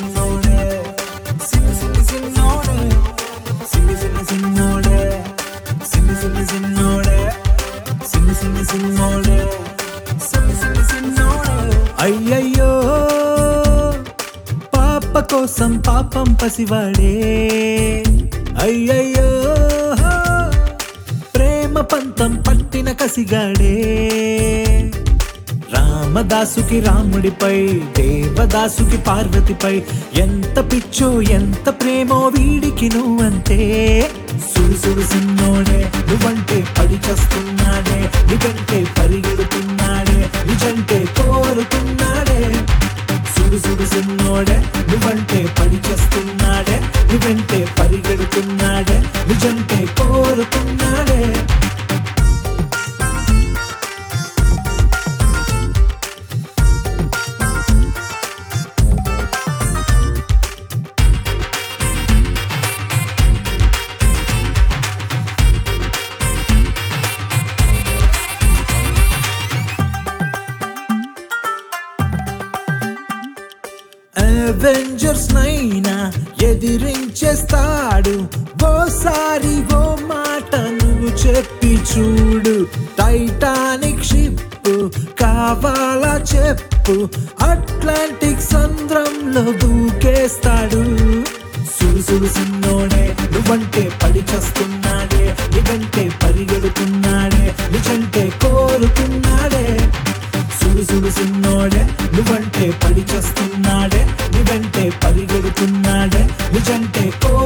సిన్నోడే సిన్ని సిన్ని సిన్నోడే సిన్ని సిన్ని సిన్నోడే సిన్ని సిన్ని సిన్నోడే సిన్ని సిన్ని సిన్నోడే సిన్ని సిన్ని సిన్నోడే అయ్యయ్యో పాప కోసం పాపం పసివాడే అయ్యయ్యో ప్రేమ పంతం పట్టిన కసిగాడే రామదాసుకి రాముడిపై దేవదాసుకి పార్వతిపై ఎంత పిచ్చో ఎంత ప్రేమో వీడికి నువ్వంతే సుడు సుడు సిన్నోడే నువ్వంటే పడి చేస్తున్నాడే నిజంటే పరిగెడుతున్నాడే నిజంటే కోరుతున్నాడే సుడు సుడు సిన్నోడే నువ్వంటే పడి చేస్తున్నాడే నువ్వంటే పరిగెడుతున్నాడే నిజంటే కోరుతున్నాడే అవెంజర్స్ నైనా ఎదిరించేస్తాడు ఓసారి ఓ మాట నువ్వు చెప్పి చూడు టైటానిక్ షిప్ కావాలా చెప్పు అట్లాంటిక్ సంద్రంలో దూకేస్తాడు సుడు సుడు సిన్నోడే నువ్వంటే పడి చేస్తున్నాడే నిజంటే పరిగెడుతున్నాడే నిజంటే కోరుతున్నాడే సుడు సుడు సిన్నోడే నువ్వంటే పడి చేస్తున్నాడే నువ్వంటే పరిగెడుతున్నాడే నిజంటే కో